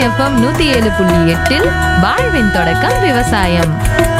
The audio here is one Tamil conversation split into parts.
எஃப்எம் நூத்தி ஏழு புள்ளி எட்டில் வாழ்வின் தொடக்கம் விவசாயம்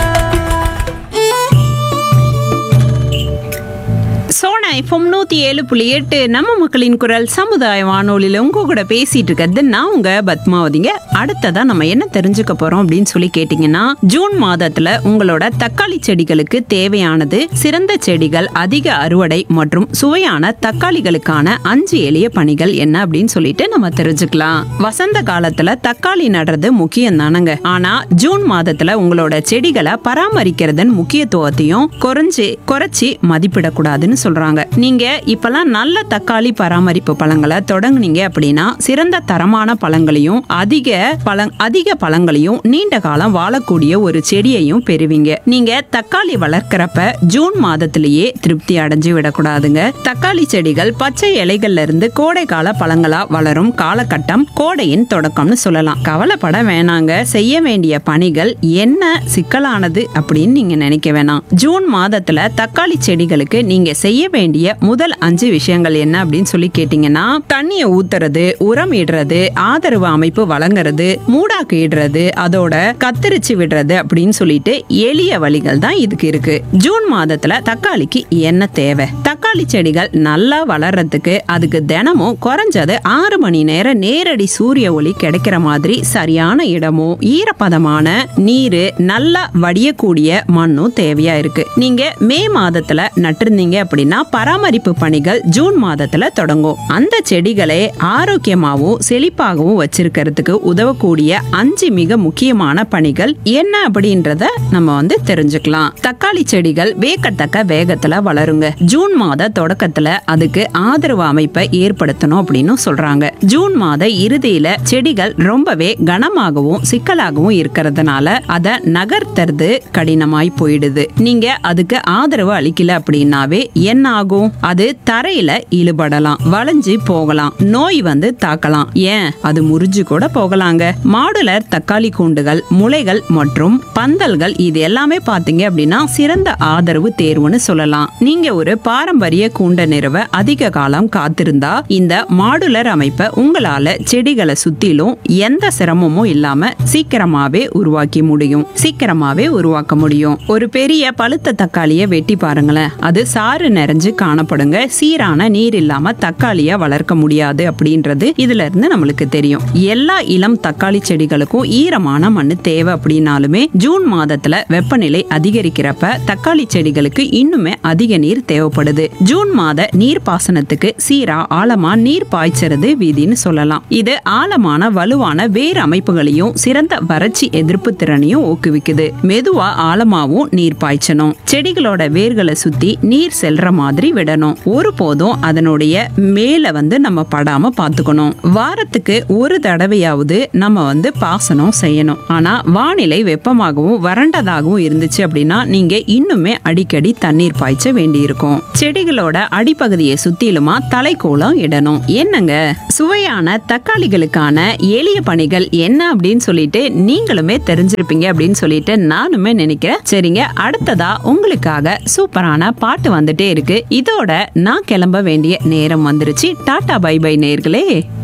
சோனா எஃப்எம் நூத்தி ஏழு புள்ளி எட்டு நம்ம மக்களின் குரல் சமுதாய வானொலியில உங்க கூட பேசிட்டு இருக்கிறது நான் உங்க பத்மாவதிங்க அடுத்ததா நம்ம என்ன தெரிஞ்சுக்க போறோம் அப்படின்னு சொல்லி கேட்டீங்கன்னா ஜூன் மாதத்துல உங்களோட தக்காளி செடிகளுக்கு தேவையானது சிறந்த செடிகள் அதிக அறுவடை மற்றும் சுவையான தக்காளிகளுக்கான அஞ்சு எளிய பணிகள் என்ன அப்படின்னு சொல்லிட்டு நம்ம தெரிஞ்சுக்கலாம் வசந்த காலத்துல தக்காளி நடுறது முக்கியம் தானங்க ஆனா ஜூன் மாதத்துல உங்களோட செடிகளை பராமரிக்கிறதன் முக்கியத்துவத்தையும் குறைஞ்சு குறைச்சி மதிப்பிடக்கூடாதுன்னு சொல்றாங்க நீங்க இப்பெல்லாம் நல்ல தக்காளி பராமரிப்பு பழங்களை தொடங்குனீங்க அப்படின்னா சிறந்த தரமான பழங்களையும் அதிக பழங் அதிக பழங்களையும் நீண்ட காலம் வாழக்கூடிய ஒரு செடியையும் பெறுவீங்க நீங்க தக்காளி வளர்க்கறப்ப ஜூன் மாதத்திலேயே திருப்தி அடைஞ்சு விடக்கூடாதுங்க தக்காளி செடிகள் பச்சை இலைகள்ல இருந்து கோடை கால பழங்களா வளரும் காலகட்டம் கோடையின் தொடக்கம்னு சொல்லலாம் கவலைப்பட வேணாங்க செய்ய வேண்டிய பணிகள் என்ன சிக்கலானது அப்படின்னு நீங்க நினைக்க வேணாம் ஜூன் மாதத்துல தக்காளி செடிகளுக்கு நீங்க செய்ய வேண்டிய முதல் அஞ்சு விஷயங்கள் என்ன அப்படின்னு சொல்லி கேட்டீங்கன்னா தண்ணியை ஊத்துறது உரம் இடுறது ஆதரவு அமைப்பு வழங்குறது மூடாக்கு இடுறது அதோட கத்தரிச்சு விடுறது அப்படின்னு சொல்லிட்டு எளிய வழிகள் தான் இதுக்கு இருக்கு ஜூன் மாதத்துல தக்காளிக்கு என்ன தேவை தக்காளி செடிகள் நல்லா வளர்றதுக்கு அதுக்கு தினமும் குறைஞ்சது ஆறு மணி நேரம் நேரடி சூரிய ஒளி கிடைக்கிற மாதிரி சரியான இடமும் ஈரப்பதமான நீரு நல்லா வடியக்கூடிய மண்ணும் தேவையா இருக்கு நீங்க மே மாதத்துல நட்டிருந்தீங்க அப்படின்னா பராமரிப்பு பணிகள் ஜூன் மாதத்துல தொடங்கும் அந்த செடிகளை ஆரோக்கியமாகவும் செழிப்பாகவும் வச்சிருக்கிறதுக்கு உதவக்கூடிய அஞ்சு மிக முக்கியமான பணிகள் என்ன அப்படின்றத நம்ம வந்து தெரிஞ்சுக்கலாம் தக்காளி செடிகள் வேக்கத்தக்க வேகத்துல வளருங்க ஜூன் மாத தொடக்கத்துல அதுக்கு ஆதரவு அமைப்பை ஏற்படுத்தணும் அப்படின்னு சொல்றாங்க ஜூன் மாத இறுதியில செடிகள் ரொம்பவே கனமாகவும் சிக்கலாகவும் இருக்கிறதுனால அதை நகர்த்துறது கடினமாய் போயிடுது நீங்க அதுக்கு ஆதரவு அளிக்கல அப்படின்னாவே என்ன ஆகும் அது தரையில இழுபடலாம் வளைஞ்சு போகலாம் நோய் வந்து தாக்கலாம் ஏன் அது முறிஞ்சு கூட போகலாங்க மாடுலர் தக்காளி கூண்டுகள் முளைகள் மற்றும் பந்தல்கள் இது எல்லாமே பாத்தீங்க அப்படின்னா சிறந்த ஆதரவு தேர்வுன்னு சொல்லலாம் நீங்க ஒரு பாரம்பரிய கூண்ட நிறுவ அதிக காலம் காத்திருந்தா இந்த மாடுலர் அமைப்பை உங்களால செடிகளை சுத்திலும் எந்த சிரமமும் இல்லாம சீக்கிரமாவே உருவாக்கி முடியும் சீக்கிரமாவே உருவாக்க முடியும் ஒரு பெரிய பழுத்த தக்காளியை வெட்டி பாருங்களேன் அது சாறு நிறைஞ்சு காணப்படுங்க சீரான நீர் இல்லாம தக்காளிய வளர்க்க முடியாது அப்படின்றது இதுல இருந்து நம்மளுக்கு தெரியும் எல்லா இளம் தக்காளி செடிகளுக்கும் ஈரமான மண்ணு தேவை அப்படின்னாலுமே ஜூன் மாதத்துல வெப்பநிலை அதிகரிக்கிறப்ப தக்காளி செடிகளுக்கு இன்னுமே அதிக நீர் தேவைப்படுது ஜூன் மாத நீர் பாசனத்துக்கு சீரா ஆழமா நீர் பாய்ச்சறது வீதின்னு சொல்லலாம் இது ஆழமான வலுவான வேர் அமைப்புகளையும் சிறந்த வறட்சி எதிர்ப்பு திறனையும் ஊக்குவிக்குது மெதுவா ஆழமாவும் நீர் பாய்ச்சணும் செடிகளோட வேர்களை சுத்தி நீர் செல்ற மாதிரி விடணும் ஒருபோதும் அதனுடைய மேல வந்து நம்ம படாம பாத்துக்கணும் வாரத்துக்கு ஒரு தடவையாவது நம்ம வந்து பாசனம் செய்யணும் ஆனா வானிலை வெப்பமாகவும் வறண்டதாகவும் இருந்துச்சு அப்படின்னா நீங்க இன்னுமே அடிக்கடி தண்ணீர் பாய்ச்ச வேண்டியிருக்கும் செடிகளோட அடிப்பகுதியை சுத்திலுமா தலைக்கோலம் இடணும் என்னங்க சுவையான தக்காளிகளுக்கான எளிய பணிகள் என்ன அப்படின்னு சொல்லிட்டு நீங்களுமே தெரிஞ்சிருப்பீங்க அப்படின்னு சொல்லிட்டு நானுமே நினைக்கிறேன் சரிங்க அடுத்ததா உங்களுக்காக சூப்பரான பாட்டு வந்துட்டே இருக்கு இதோட நான் கிளம்ப வேண்டிய நேரம் வந்துருச்சு டாடா பை பை நேர்களே